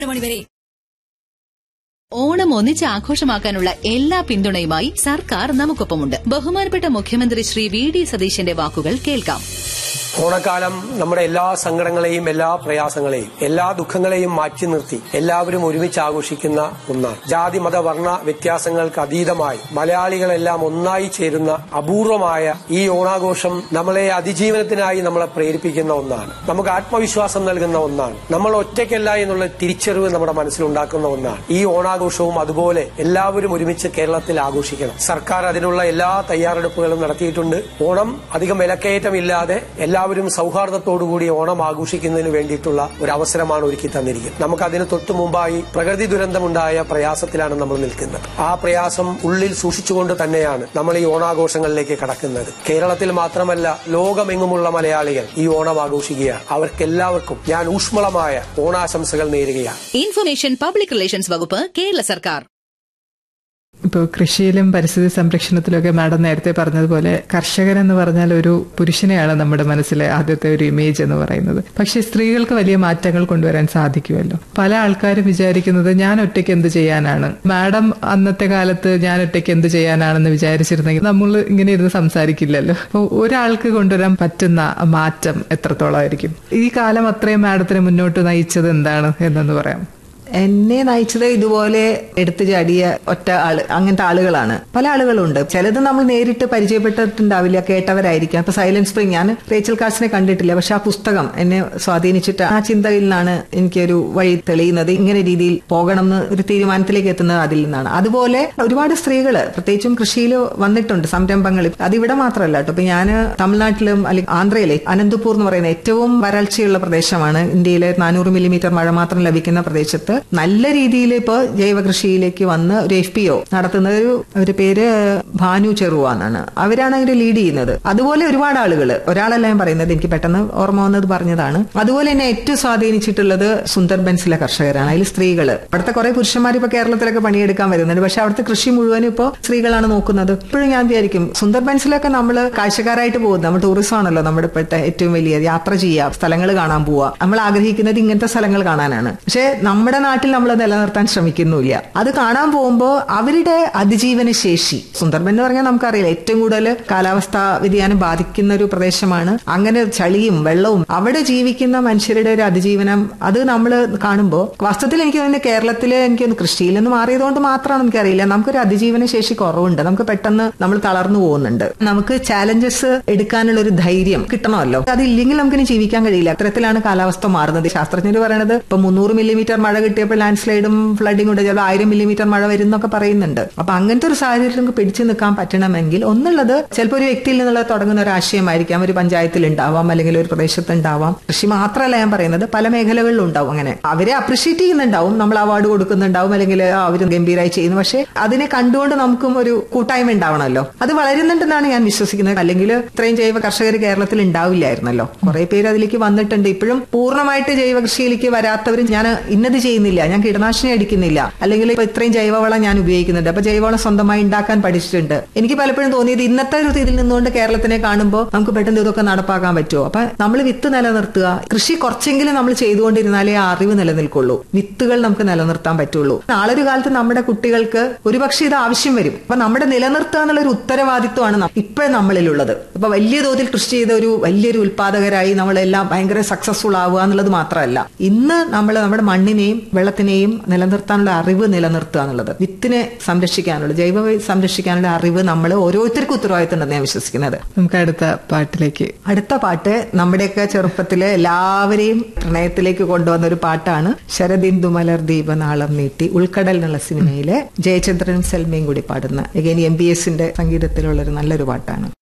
മണിവരെ ഓണം ഒന്നിച്ച് ആഘോഷമാക്കാനുള്ള എല്ലാ പിന്തുണയുമായി സർക്കാർ നമുക്കൊപ്പമുണ്ട് ബഹുമാനപ്പെട്ട മുഖ്യമന്ത്രി ശ്രീ വി ഡി സതീശന്റെ വാക്കുകൾ കേൾക്കാം ഓണക്കാലം നമ്മുടെ എല്ലാ സങ്കടങ്ങളെയും എല്ലാ പ്രയാസങ്ങളെയും എല്ലാ ദുഃഖങ്ങളെയും മാറ്റി നിർത്തി എല്ലാവരും ഒരുമിച്ച് ആഘോഷിക്കുന്ന ഒന്നാണ് ജാതി മത വർണ്ണ വ്യത്യാസങ്ങൾക്ക് അതീതമായി മലയാളികളെല്ലാം ഒന്നായി ചേരുന്ന അപൂർവമായ ഈ ഓണാഘോഷം നമ്മളെ അതിജീവനത്തിനായി നമ്മളെ പ്രേരിപ്പിക്കുന്ന ഒന്നാണ് നമുക്ക് ആത്മവിശ്വാസം നൽകുന്ന ഒന്നാണ് നമ്മൾ ഒറ്റയ്ക്കല്ല എന്നുള്ള തിരിച്ചറിവ് നമ്മുടെ മനസ്സിലുണ്ടാക്കുന്ന ഒന്നാണ് ഈ ഓണാഘോഷവും അതുപോലെ എല്ലാവരും ഒരുമിച്ച് കേരളത്തിൽ ആഘോഷിക്കണം സർക്കാർ അതിനുള്ള എല്ലാ തയ്യാറെടുപ്പുകളും നടത്തിയിട്ടുണ്ട് ഓണം അധികം വിലക്കയറ്റമില്ലാതെ എല്ലാവരും സൗഹാർദ്ദത്തോടുകൂടി ഓണം ആഘോഷിക്കുന്നതിന് വേണ്ടിയിട്ടുള്ള ഒരു അവസരമാണ് ഒരുക്കി തന്നിരിക്കുന്നത് നമുക്ക് അതിന് തൊട്ടു മുമ്പായി പ്രകൃതി ദുരന്തമുണ്ടായ പ്രയാസത്തിലാണ് നമ്മൾ നിൽക്കുന്നത് ആ പ്രയാസം ഉള്ളിൽ സൂക്ഷിച്ചുകൊണ്ട് തന്നെയാണ് നമ്മൾ ഈ ഓണാഘോഷങ്ങളിലേക്ക് കടക്കുന്നത് കേരളത്തിൽ മാത്രമല്ല ലോകമെങ്ങുമുള്ള മലയാളികൾ ഈ ഓണം ആഘോഷിക്കുകയാണ് അവർക്കെല്ലാവർക്കും ഞാൻ ഊഷ്മളമായ ഓണാശംസകൾ നേരുകയാണ് ഇൻഫർമേഷൻ പബ്ലിക് റിലേഷൻസ് വകുപ്പ് കേരള സർക്കാർ ഇപ്പോൾ കൃഷിയിലും പരിസ്ഥിതി സംരക്ഷണത്തിലൊക്കെ മാഡം നേരത്തെ പറഞ്ഞതുപോലെ കർഷകൻ എന്ന് പറഞ്ഞാൽ ഒരു പുരുഷനെയാണ് നമ്മുടെ മനസ്സിലെ ആദ്യത്തെ ഒരു ഇമേജ് എന്ന് പറയുന്നത് പക്ഷെ സ്ത്രീകൾക്ക് വലിയ മാറ്റങ്ങൾ കൊണ്ടുവരാൻ സാധിക്കുമല്ലോ പല ആൾക്കാരും വിചാരിക്കുന്നത് ഞാൻ ഒറ്റയ്ക്ക് എന്ത് ചെയ്യാനാണ് മാഡം അന്നത്തെ കാലത്ത് ഞാൻ ഒറ്റയ്ക്ക് എന്ത് ചെയ്യാനാണെന്ന് വിചാരിച്ചിരുന്നെങ്കിൽ നമ്മൾ ഇങ്ങനെ ഇരുന്ന് സംസാരിക്കില്ലല്ലോ അപ്പോൾ ഒരാൾക്ക് കൊണ്ടുവരാൻ പറ്റുന്ന മാറ്റം എത്രത്തോളമായിരിക്കും ഈ കാലം അത്രയും മാഡത്തിന് മുന്നോട്ട് നയിച്ചത് എന്താണ് എന്നൊന്ന് പറയാം എന്നെ നയിച്ചത് ഇതുപോലെ എടുത്തു ചാടിയ ഒറ്റ ആള് അങ്ങനത്തെ ആളുകളാണ് പല ആളുകളുണ്ട് ചിലത് നമ്മൾ നേരിട്ട് പരിചയപ്പെട്ടിട്ടുണ്ടാവില്ല കേട്ടവരായിരിക്കാം ഇപ്പൊ സൈലന്റ് സ്പ്രിംഗ് ഞാൻ റേച്ചൽ കാർസിനെ കണ്ടിട്ടില്ല പക്ഷെ ആ പുസ്തകം എന്നെ സ്വാധീനിച്ചിട്ട് ആ ചിന്തയിൽ നിന്നാണ് എനിക്കൊരു വഴി തെളിയുന്നത് ഇങ്ങനെ രീതിയിൽ പോകണം എന്ന് ഒരു തീരുമാനത്തിലേക്ക് എത്തുന്നത് അതിൽ നിന്നാണ് അതുപോലെ ഒരുപാട് സ്ത്രീകള് പ്രത്യേകിച്ചും കൃഷിയിൽ വന്നിട്ടുണ്ട് സംരംഭങ്ങളിൽ അതിവിടെ മാത്രമല്ല കേട്ടോ ഇപ്പൊ ഞാൻ തമിഴ്നാട്ടിലും അല്ലെങ്കിൽ ആന്ധ്രയിലെ അനന്തപൂർ എന്ന് പറയുന്ന ഏറ്റവും വരൾച്ചയുള്ള പ്രദേശമാണ് ഇന്ത്യയിലെ നാനൂറ് മില്ലിമീറ്റർ മഴ മാത്രം ലഭിക്കുന്ന പ്രദേശത്ത് നല്ല രീതിയിൽ ഇപ്പോൾ ജൈവ കൃഷിയിലേക്ക് വന്ന് ഒരു എഫ് പി ഒ നടത്തുന്ന ഒരു അവരുടെ പേര് ഭാനു ചെറുവ എന്നാണ് അവരാണ് അതിന്റെ ലീഡ് ചെയ്യുന്നത് അതുപോലെ ഒരുപാട് ആളുകൾ ഒരാളല്ല ഞാൻ പറയുന്നത് എനിക്ക് പെട്ടെന്ന് ഓർമ്മ വന്നത് പറഞ്ഞതാണ് അതുപോലെ തന്നെ ഏറ്റവും സ്വാധീനിച്ചിട്ടുള്ളത് സുന്ദർബൻസിലെ കർഷകരാണ് അതിൽ സ്ത്രീകൾ അവിടുത്തെ കുറെ പുരുഷന്മാർ ഇപ്പൊ കേരളത്തിലൊക്കെ പണിയെടുക്കാൻ വരുന്നുണ്ട് പക്ഷെ അവിടുത്തെ കൃഷി മുഴുവനും ഇപ്പോൾ സ്ത്രീകളാണ് നോക്കുന്നത് ഇപ്പോഴും ഞാൻ വിചാരിക്കും സുന്ദർബൻസിലൊക്കെ നമ്മൾ കാഴ്ചക്കാരായിട്ട് പോകുന്നത് നമ്മൾ ടൂറിസം ആണല്ലോ നമ്മുടെ ഇപ്പോഴത്തെ ഏറ്റവും വലിയ യാത്ര ചെയ്യുക സ്ഥലങ്ങൾ കാണാൻ പോവുക നമ്മൾ ആഗ്രഹിക്കുന്നത് ഇങ്ങനത്തെ സ്ഥലങ്ങൾ കാണാനാണ് പക്ഷെ നമ്മുടെ നാട്ടിൽ നമ്മൾ നിലനിർത്താൻ ശ്രമിക്കുന്നില്ല അത് കാണാൻ പോകുമ്പോൾ അവരുടെ അതിജീവന ശേഷി സുന്ദർബൻ എന്ന് പറഞ്ഞാൽ നമുക്കറിയില്ല ഏറ്റവും കൂടുതൽ കാലാവസ്ഥാ വ്യതിയാനം ബാധിക്കുന്ന ഒരു പ്രദേശമാണ് അങ്ങനെ ചളിയും വെള്ളവും അവിടെ ജീവിക്കുന്ന മനുഷ്യരുടെ ഒരു അതിജീവനം അത് നമ്മൾ കാണുമ്പോൾ വാസ്തവത്തിൽ എനിക്ക് തോന്നുന്നു കേരളത്തിലെ എനിക്ക് തോന്നുന്നു കൃഷിയിൽ നിന്ന് മാറിയതുകൊണ്ട് മാത്രമാണ് എനിക്കറിയില്ല നമുക്കൊരു അതിജീവന ശേഷി കുറവുണ്ട് നമുക്ക് പെട്ടെന്ന് നമ്മൾ തളർന്നു പോകുന്നുണ്ട് നമുക്ക് ചാലഞ്ചസ് എടുക്കാനുള്ള ഒരു ധൈര്യം കിട്ടണമല്ലോ അതില്ലെങ്കിൽ നമുക്കിനി ജീവിക്കാൻ കഴിയില്ല അത്തരത്തിലാണ് കാലാവസ്ഥ മാറുന്നത് ശാസ്ത്രജ്ഞർ പറയുന്നത് ഇപ്പൊ മുന്നൂറ് മില്ലിമീറ്റർ മഴ കിട്ടിയപ്പോൾ ലാൻഡ് സ്ലൈഡും ഫ്ലഡിംഗ് ഉണ്ട് ചിലപ്പോൾ ആയിരം മില്ലിമീറ്റർ മഴ വരും എന്നൊക്കെ പറയുന്നുണ്ട് അപ്പൊ അങ്ങനത്തെ ഒരു സാഹചര്യത്തിൽ നമുക്ക് പിടിച്ചു നിൽക്കാൻ പറ്റണമെങ്കിൽ ഒന്നുള്ളത് ചിലപ്പോൾ ഒരു വ്യക്തിയിൽ നിന്നുള്ള തുടങ്ങുന്ന ഒരു ആശയമായിരിക്കാം ഒരു പഞ്ചായത്തിൽ ഉണ്ടാവാം അല്ലെങ്കിൽ ഒരു പ്രദേശത്ത് ഉണ്ടാവാം കൃഷി മാത്രമല്ല ഞാൻ പറയുന്നത് പല മേഖലകളിലും ഉണ്ടാവും അങ്ങനെ അവരെ അപ്രിഷിയേറ്റ് ചെയ്യുന്നുണ്ടാവും നമ്മൾ അവാർഡ് കൊടുക്കുന്നുണ്ടാവും അല്ലെങ്കിൽ അവർ ഗംഭീരമായി ചെയ്യുന്നു പക്ഷെ അതിനെ കണ്ടുകൊണ്ട് നമുക്കും ഒരു കൂട്ടായ്മ ഉണ്ടാവണമല്ലോ അത് വളരുന്നുണ്ടെന്നാണ് ഞാൻ വിശ്വസിക്കുന്നത് അല്ലെങ്കിൽ ഇത്രയും ജൈവ കർഷകർ കേരളത്തിൽ ഉണ്ടാവില്ലായിരുന്നല്ലോ കുറെ പേര് അതിലേക്ക് വന്നിട്ടുണ്ട് ഇപ്പോഴും പൂർണ്ണമായിട്ട് ജൈവ കൃഷിയിലേക്ക് വരാത്തവരും ഞാൻ ഇന്നത് ചെയ്യുന്നില്ല ഞാൻ കീടനാശിനി അടിക്കുന്നില്ല അല്ലെങ്കിൽ ഇപ്പൊ ഇത്രയും ജൈവവളം ഞാൻ ഉപയോഗിക്കുന്നുണ്ട് അപ്പൊ ജൈവവളം സ്വന്തമായി ഉണ്ടാക്കാൻ പഠിച്ചിട്ടുണ്ട് എനിക്ക് പലപ്പോഴും തോന്നിയത് ഇന്നത്തെ ഒരു ഇതിൽ നിന്നുകൊണ്ട് കേരളത്തിനെ കാണുമ്പോൾ നമുക്ക് പെട്ടെന്ന് ഇതൊക്കെ നടപ്പാക്കാൻ പറ്റുമോ അപ്പൊ നമ്മൾ വിത്ത് നിലനിർത്തുക കൃഷി കുറച്ചെങ്കിലും നമ്മൾ ചെയ്തുകൊണ്ടിരുന്നാലേ ആ അറിവ് നിലനിൽക്കുള്ളൂ വിത്തുകൾ നമുക്ക് നിലനിർത്താൻ പറ്റുള്ളൂ നാളെ ഒരു കാലത്ത് നമ്മുടെ കുട്ടികൾക്ക് ഒരുപക്ഷെ ഇത് ആവശ്യം വരും അപ്പൊ നമ്മുടെ നിലനിർത്തുക എന്നുള്ള ഒരു ഉത്തരവാദിത്വമാണ് ഇപ്പോഴും നമ്മളിലുള്ളത് ഇപ്പൊ വലിയ തോതിൽ കൃഷി ചെയ്ത ഒരു വലിയൊരു ഉൽപാദകരായി നമ്മളെല്ലാം ഭയങ്കര സക്സസ്ഫുൾ ആവുക എന്നുള്ളത് മാത്രമല്ല ഇന്ന് നമ്മൾ നമ്മുടെ മണ്ണിനെയും വെള്ളത്തിനെയും നിലനിർത്താനുള്ള അറിവ് നിലനിർത്തുക എന്നുള്ളത് വിത്തിനെ സംരക്ഷിക്കാനുള്ള ജൈവ സംരക്ഷിക്കാനുള്ള അറിവ് നമ്മൾ ഓരോരുത്തർക്കും ഉത്തരവാദിത്തം ഉണ്ടെന്ന് ഞാൻ വിശ്വസിക്കുന്നത് നമുക്ക് അടുത്ത പാട്ടിലേക്ക് അടുത്ത പാട്ട് നമ്മുടെയൊക്കെ ചെറുപ്പത്തിലെ എല്ലാവരെയും പ്രണയത്തിലേക്ക് കൊണ്ടുവന്ന ഒരു പാട്ടാണ് ശരദിന്ദു മലർ ദീപനാളം നീട്ടി ഉൾക്കടൽ എന്നുള്ള സിനിമയിലെ ജയചന്ദ്രനും സെൽമയും കൂടി പാടുന്ന എഗൈൻ എം ബി എസിന്റെ സംഗീതത്തിലുള്ള ഒരു നല്ലൊരു പാട്ടാണ്